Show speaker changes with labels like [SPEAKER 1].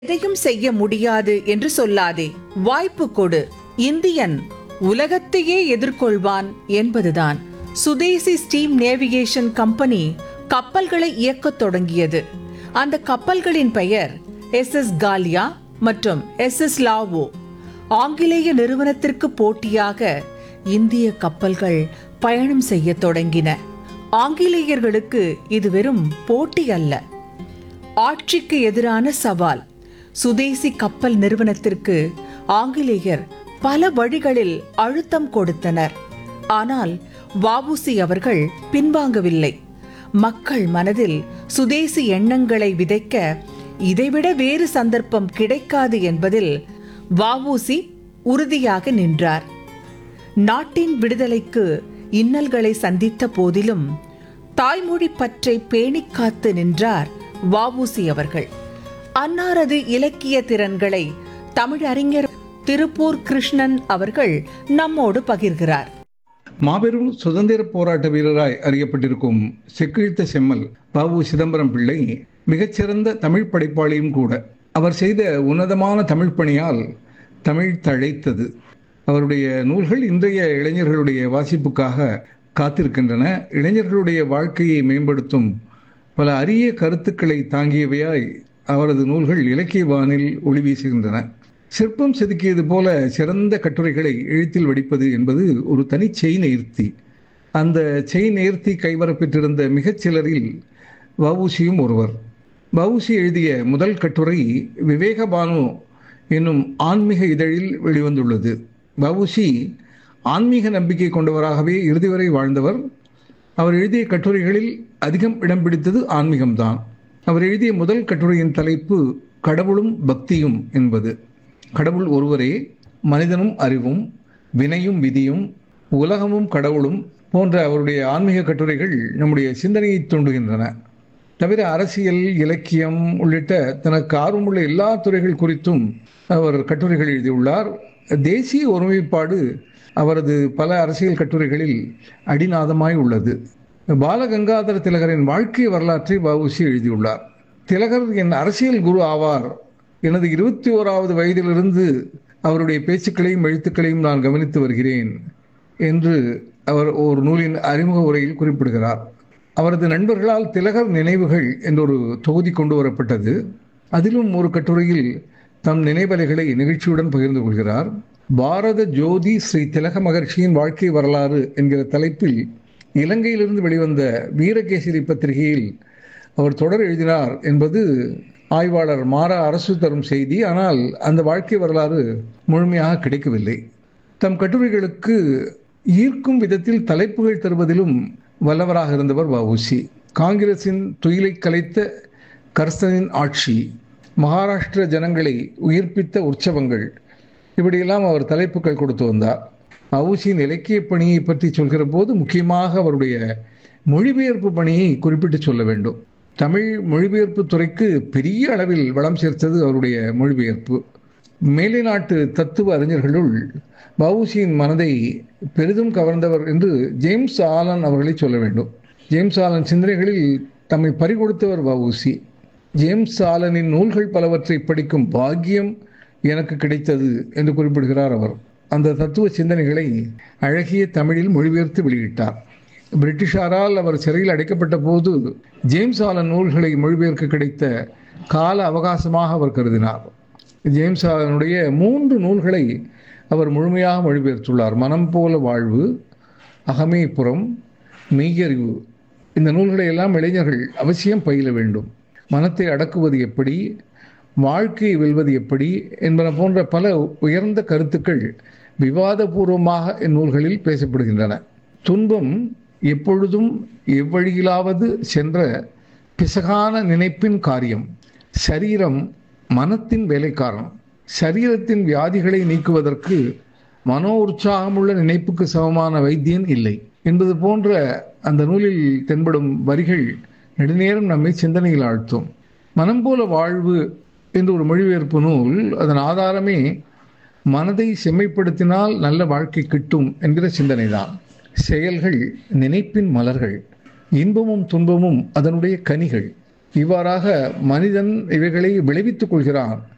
[SPEAKER 1] எதையும் செய்ய முடியாது என்று சொல்லாதே வாய்ப்பு கொடு இந்தியன் உலகத்தையே எதிர்கொள்வான் என்பதுதான் சுதேசி ஸ்டீம் நேவிகேஷன் கம்பெனி கப்பல்களை இயக்கத் தொடங்கியது அந்த கப்பல்களின் பெயர் எஸ் எஸ் காலியா மற்றும் எஸ் எஸ் லாவோ ஆங்கிலேய நிறுவனத்திற்கு போட்டியாக இந்திய கப்பல்கள் பயணம் செய்யத் தொடங்கின ஆங்கிலேயர்களுக்கு இது வெறும் போட்டி அல்ல ஆட்சிக்கு எதிரான சவால் சுதேசி கப்பல் நிறுவனத்திற்கு ஆங்கிலேயர் பல வழிகளில் அழுத்தம் கொடுத்தனர் ஆனால் வாவுசி அவர்கள் பின்வாங்கவில்லை மக்கள் மனதில் சுதேசி எண்ணங்களை விதைக்க இதைவிட வேறு சந்தர்ப்பம் கிடைக்காது என்பதில் வாவுசி உறுதியாக நின்றார் நாட்டின் விடுதலைக்கு இன்னல்களை சந்தித்த போதிலும் தாய்மொழி பற்றை பேணிக் காத்து நின்றார் வாவூசி அவர்கள் அன்னாரது இலக்கிய திறன்களை தமிழறிஞர் திருப்பூர் கிருஷ்ணன் அவர்கள் நம்மோடு பகிர்கிறார்
[SPEAKER 2] மாபெரும் சுதந்திர போராட்ட வீரராய் அறியப்பட்டிருக்கும் செக்கிழித்த செம்மல் பாபு சிதம்பரம் பிள்ளை மிகச்சிறந்த தமிழ் படைப்பாளியும் கூட அவர் செய்த உன்னதமான தமிழ் பணியால் தமிழ் தழைத்தது அவருடைய நூல்கள் இன்றைய இளைஞர்களுடைய வாசிப்புக்காக காத்திருக்கின்றன இளைஞர்களுடைய வாழ்க்கையை மேம்படுத்தும் பல அரிய கருத்துக்களை தாங்கியவையாய் அவரது நூல்கள் இலக்கிய வானில் ஒளி வீசுகின்றன சிற்பம் செதுக்கியது போல சிறந்த கட்டுரைகளை எழுத்தில் வடிப்பது என்பது ஒரு தனி செய் நேர்த்தி அந்த செய் நேர்த்தி கைவரப்பெற்றிருந்த மிகச் சிலரில் வவுசியும் ஒருவர் வவுசி எழுதிய முதல் கட்டுரை விவேகபானு என்னும் ஆன்மீக இதழில் வெளிவந்துள்ளது வவுசி ஆன்மீக நம்பிக்கை கொண்டவராகவே இறுதி வரை வாழ்ந்தவர் அவர் எழுதிய கட்டுரைகளில் அதிகம் இடம் பிடித்தது ஆன்மீகம்தான் அவர் எழுதிய முதல் கட்டுரையின் தலைப்பு கடவுளும் பக்தியும் என்பது கடவுள் ஒருவரே மனிதனும் அறிவும் வினையும் விதியும் உலகமும் கடவுளும் போன்ற அவருடைய ஆன்மீக கட்டுரைகள் நம்முடைய சிந்தனையை தூண்டுகின்றன தவிர அரசியல் இலக்கியம் உள்ளிட்ட தனக்கு ஆர்வமுள்ள எல்லா துறைகள் குறித்தும் அவர் கட்டுரைகள் எழுதியுள்ளார் தேசிய ஒருமைப்பாடு அவரது பல அரசியல் கட்டுரைகளில் அடிநாதமாய் உள்ளது பாலகங்காதர திலகரின் வாழ்க்கை வரலாற்றை வவுசி எழுதியுள்ளார் திலகர் என் அரசியல் குரு ஆவார் எனது இருபத்தி ஓராவது வயதிலிருந்து அவருடைய பேச்சுக்களையும் எழுத்துக்களையும் நான் கவனித்து வருகிறேன் என்று அவர் ஒரு நூலின் அறிமுக உரையில் குறிப்பிடுகிறார் அவரது நண்பர்களால் திலகர் நினைவுகள் என்றொரு தொகுதி கொண்டு வரப்பட்டது அதிலும் ஒரு கட்டுரையில் தம் நினைவலைகளை நிகழ்ச்சியுடன் பகிர்ந்து கொள்கிறார் பாரத ஜோதி ஸ்ரீ திலக மகர்ஷியின் வாழ்க்கை வரலாறு என்கிற தலைப்பில் இலங்கையிலிருந்து வெளிவந்த வீரகேசரி பத்திரிகையில் அவர் தொடர் எழுதினார் என்பது ஆய்வாளர் மாறா அரசு தரும் செய்தி ஆனால் அந்த வாழ்க்கை வரலாறு முழுமையாக கிடைக்கவில்லை தம் கட்டுரைகளுக்கு ஈர்க்கும் விதத்தில் தலைப்புகள் தருவதிலும் வல்லவராக இருந்தவர் வவுசி காங்கிரசின் துயிலை கலைத்த கர்சனின் ஆட்சி மகாராஷ்டிர ஜனங்களை உயிர்ப்பித்த உற்சவங்கள் இப்படியெல்லாம் அவர் தலைப்புகள் கொடுத்து வந்தார் வவுசியின் இலக்கிய பணியை பற்றி சொல்கிற போது முக்கியமாக அவருடைய மொழிபெயர்ப்பு பணியை குறிப்பிட்டு சொல்ல வேண்டும் தமிழ் மொழிபெயர்ப்பு துறைக்கு பெரிய அளவில் வளம் சேர்த்தது அவருடைய மொழிபெயர்ப்பு மேலை நாட்டு தத்துவ அறிஞர்களுள் வவுசியின் மனதை பெரிதும் கவர்ந்தவர் என்று ஜேம்ஸ் ஆலன் அவர்களை சொல்ல வேண்டும் ஜேம்ஸ் ஆலன் சிந்தனைகளில் தம்மை பறிகொடுத்தவர் வவுசி ஜேம்ஸ் ஆலனின் நூல்கள் பலவற்றை படிக்கும் பாக்கியம் எனக்கு கிடைத்தது என்று குறிப்பிடுகிறார் அவர் அந்த தத்துவ சிந்தனைகளை அழகிய தமிழில் மொழிபெயர்த்து வெளியிட்டார் பிரிட்டிஷாரால் அவர் சிறையில் அடைக்கப்பட்ட போது ஜேம்ஸ் ஆலன் நூல்களை மொழிபெயர்க்க கிடைத்த கால அவகாசமாக அவர் கருதினார் ஜேம்ஸ் ஆலனுடைய மூன்று நூல்களை அவர் முழுமையாக மொழிபெயர்த்துள்ளார் மனம் போல வாழ்வு அகமேபுரம் மெய்யறிவு இந்த நூல்களை எல்லாம் இளைஞர்கள் அவசியம் பயில வேண்டும் மனத்தை அடக்குவது எப்படி வாழ்க்கையை வெல்வது எப்படி என்பன போன்ற பல உயர்ந்த கருத்துக்கள் விவாதபூர்வமாக இந்நூல்களில் பேசப்படுகின்றன துன்பம் எப்பொழுதும் எவ்வழியிலாவது சென்ற பிசகான நினைப்பின் காரியம் சரீரம் மனத்தின் வேலைக்காரன் சரீரத்தின் வியாதிகளை நீக்குவதற்கு மனோ உற்சாகமுள்ள நினைப்புக்கு சமமான வைத்தியன் இல்லை என்பது போன்ற அந்த நூலில் தென்படும் வரிகள் நெடுநேரம் நம்மை சிந்தனையில் ஆழ்த்தும் மனம் போல வாழ்வு என்று ஒரு மொழிபெயர்ப்பு நூல் அதன் ஆதாரமே மனதை செம்மைப்படுத்தினால் நல்ல வாழ்க்கை கிட்டும் என்கிற சிந்தனைதான் செயல்கள் நினைப்பின் மலர்கள் இன்பமும் துன்பமும் அதனுடைய கனிகள் இவ்வாறாக மனிதன் இவைகளை விளைவித்துக் கொள்கிறான்